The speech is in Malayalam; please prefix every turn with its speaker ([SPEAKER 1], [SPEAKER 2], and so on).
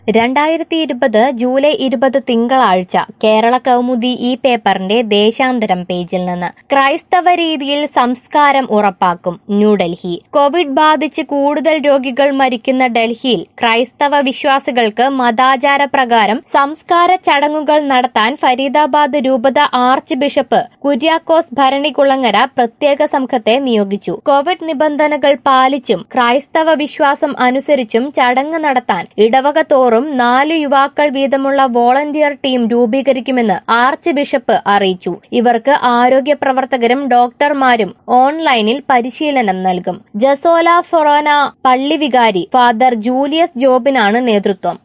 [SPEAKER 1] രണ്ടായിരത്തി ഇരുപത് ജൂലൈ ഇരുപത് തിങ്കളാഴ്ച കേരള കൗമുദി ഈ പേപ്പറിന്റെ ദേശാന്തരം പേജിൽ നിന്ന് ക്രൈസ്തവ രീതിയിൽ സംസ്കാരം ഉറപ്പാക്കും ന്യൂഡൽഹി കോവിഡ് ബാധിച്ച് കൂടുതൽ രോഗികൾ മരിക്കുന്ന ഡൽഹിയിൽ ക്രൈസ്തവ വിശ്വാസികൾക്ക് മതാചാര പ്രകാരം സംസ്കാര ചടങ്ങുകൾ നടത്താൻ ഫരീദാബാദ് രൂപത ആർച്ച് ബിഷപ്പ് കുര്യാക്കോസ് ഭരണികുളങ്ങര പ്രത്യേക സംഘത്തെ നിയോഗിച്ചു കോവിഡ് നിബന്ധനകൾ പാലിച്ചും ക്രൈസ്തവ വിശ്വാസം അനുസരിച്ചും ചടങ്ങ് നടത്താൻ ഇടവക തോറും നാല് യുവാക്കൾ വീതമുള്ള വോളണ്ടിയർ ടീം രൂപീകരിക്കുമെന്ന് ആർച്ച് ബിഷപ്പ് അറിയിച്ചു ഇവർക്ക് ആരോഗ്യ പ്രവർത്തകരും ഡോക്ടർമാരും ഓൺലൈനിൽ പരിശീലനം നൽകും ജസോല ഫൊറോന പള്ളി വികാരി ഫാദർ ജൂലിയസ് ജോബിനാണ് നേതൃത്വം